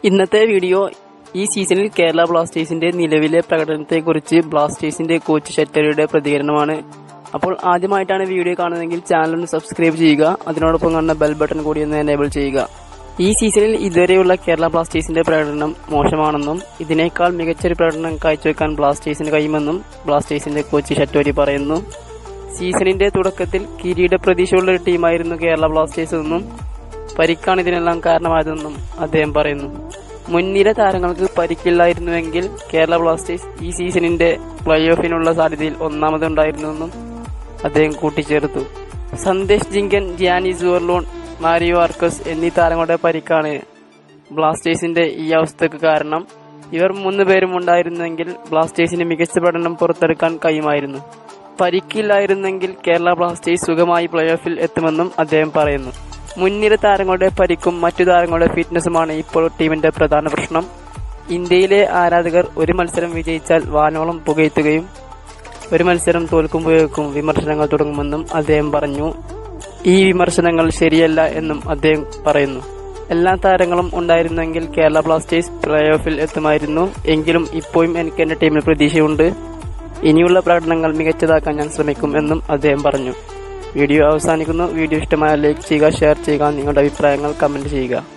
ഇന്നത്തെ വീഡിയോ ഈ സീസണിൽ കേരള ബ്ലാസ്റ്റേഴ്സിന്റെ നിലവിലെ പ്രകടനത്തെക്കുറിച്ച് ബ്ലാസ്റ്റേഴ്സിന്റെ കോച്ച് ഷെറ്ററിയുടെ പ്രതികരണമാണ് അപ്പോൾ ആദ്യമായിട്ടാണ് വീഡിയോ കാണുന്നതെങ്കിൽ ചാനൽ ഒന്ന് സബ്സ്ക്രൈബ് ചെയ്യുക അതിനോടൊപ്പം കാണുന്ന ബെൽ ബട്ടൺ കൂടി ഒന്ന് എനേബിൾ ചെയ്യുക ഈ സീസണിൽ ഇതുവരെയുള്ള കേരള ബ്ലാസ്റ്റേഴ്സിന്റെ പ്രകടനം മോശമാണെന്നും ഇതിനേക്കാൾ മികച്ചൊരു പ്രകടനം കാഴ്ചവെക്കാൻ ബ്ലാസ്റ്റേഴ്സിന് കഴിയുമെന്നും ബ്ലാസ്റ്റേഴ്സിന്റെ കോച്ച് ഷെറ്റോരി പറയുന്നു സീസണിന്റെ തുടക്കത്തിൽ കിരീട പ്രതീക്ഷയുള്ള ഒരു ടീമായിരുന്നു കേരള ബ്ലാസ്റ്റേഴ്സ് എന്നും പരിക്കാണ് ഇതിനെല്ലാം കാരണമായതെന്നും അദ്ദേഹം പറയുന്നു മുൻനിര താരങ്ങൾക്ക് പരിക്കില്ലായിരുന്നുവെങ്കിൽ കേരള ബ്ലാസ്റ്റേഴ്സ് ഈ സീസണിന്റെ പ്ലേ ഓഫിനുള്ള സാധ്യതയിൽ ഒന്നാമതുണ്ടായിരുന്നുവെന്നും അദ്ദേഹം കൂട്ടിച്ചേർത്തു Sandesh Jhingan Gianni Zuiverloon Mario Arques എന്നീ താരങ്ങളുടെ പരിക്കാണ് ബ്ലാസ്റ്റേഴ്സിന്റെ ഈ അവസ്ഥക്ക് കാരണം ഇവർ മൂന്ന് പേരും ഉണ്ടായിരുന്നെങ്കിൽ ബ്ലാസ്റ്റേഴ്സിന് മികച്ച പ്രകടനം പുറത്തെടുക്കാൻ കഴിയുമായിരുന്നു പരിക്കില്ലായിരുന്നെങ്കിൽ കേരള ബ്ലാസ്റ്റേഴ്സ് സുഖമായി പ്ലേ ഓഫിൽ എത്തുമെന്നും അദ്ദേഹം പറയുന്നു മുൻനിര താരങ്ങളുടെ പരിക്കും മറ്റു താരങ്ങളുടെ ഫിറ്റ്നസുമാണ് ഇപ്പോൾ ടീമിന്റെ പ്രധാന പ്രശ്നം ഇന്ത്യയിലെ ആരാധകർ ഒരു മത്സരം വിജയിച്ചാൽ വാനോളം പുകയത്തുകയും ഒരു മത്സരം തോൽക്കുമ്പോഴേക്കും വിമർശനങ്ങൾ തുടങ്ങുമെന്നും അദ്ദേഹം പറഞ്ഞു ഈ വിമർശനങ്ങൾ ശരിയല്ല എന്നും അദ്ദേഹം പറയുന്നു എല്ലാ താരങ്ങളും ഉണ്ടായിരുന്നെങ്കിൽ കേരള ബ്ലാസ്റ്റേഴ്സ് പ്ലേ ഓഫിൽ എത്തുമായിരുന്നു എങ്കിലും ഇപ്പോഴും എനിക്ക് എന്റെ ടീമിൽ പ്രതീക്ഷയുണ്ട് ഇനിയുള്ള പ്രകടനങ്ങൾ മികച്ചതാക്കാൻ ഞാൻ ശ്രമിക്കും എന്നും അദ്ദേഹം പറഞ്ഞു വീഡിയോ അവസാനിക്കുന്നു വീഡിയോ ഇഷ്ടമായ ലൈക്ക് ചെയ്യുക ഷെയർ ചെയ്യുക നിങ്ങളുടെ അഭിപ്രായങ്ങൾ കമന്റ് ചെയ്യുക